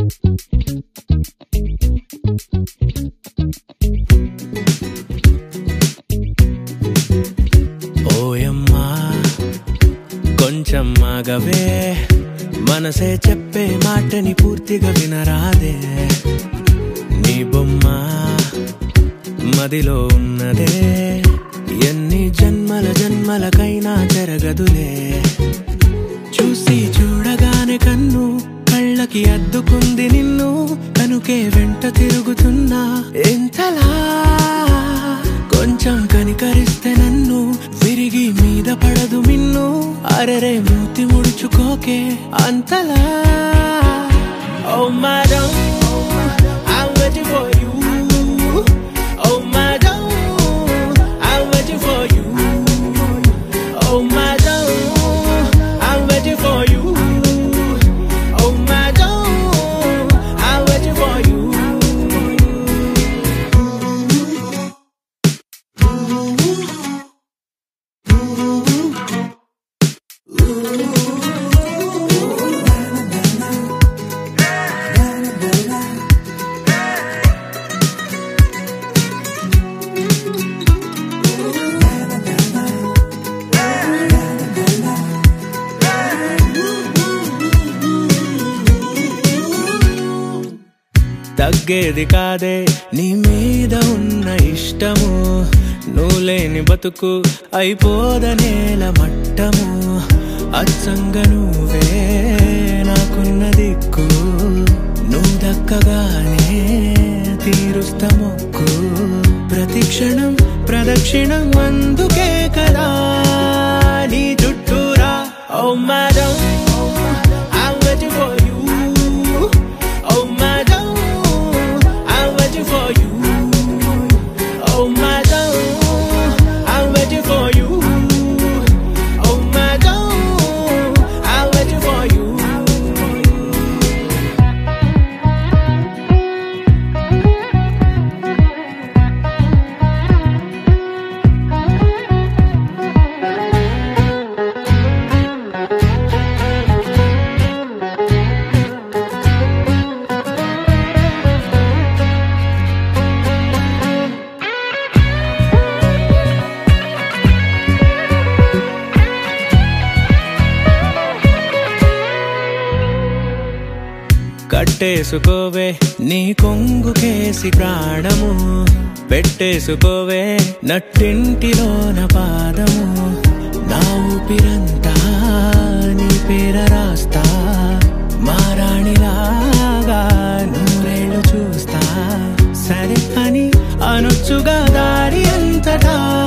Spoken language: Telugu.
ఓయమ్మా కొంచెం ఆగవే మనసే చెప్పే మాటని పూర్తిగా వినరాదే నీ బొమ్మ మదిలో ఉన్నదే ఎన్ని జన్మల జన్మలకైనా జరగదులే చూసి చూడగానే కన్ను కళ్ళకి అద్దుకుంది నిన్ను కనుకే వెంట తిరుగుతున్నా ఎంతలా కొంచెం కనికరిస్తే నన్ను విరిగి మీద పడదు మిన్ను అరరే మూతి ముడుచుకోకే అంతలా Oh madam, I'm waiting for you. Oh madam, I'm waiting for you. Oh madam, I'm waiting for you. Oh madam, I'm waiting for you. తగ్గేది కాదే నీ మీద ఉన్న ఇష్టము నువ్వు లేని బతుకు అయిపోదనేల మట్టము అచ్చంగా నువ్వే నాకున్న దిక్కు నువ్వు దక్కగానే తీరుస్తా మొక్కు ప్రతి క్షణం ప్రదక్షిణం అందుకే కదా నీ చుట్టూరా ఓ madam I'm waiting for you. Oh madam, I'm waiting for you. Oh madam, I'm waiting for you. Oh madam, I'm waiting for you. కట్టేసుకోవే నీ కొంగుకేసి ప్రాణము పెట్టేసుకోవే నట్టింటిలోన పాదము నా ఊపిరంతా నీ పేర రాస్తా మారాణిలాగా నూరేళ్ళు చూస్తా సరే అని అనొచ్చుగా దారి అంతటా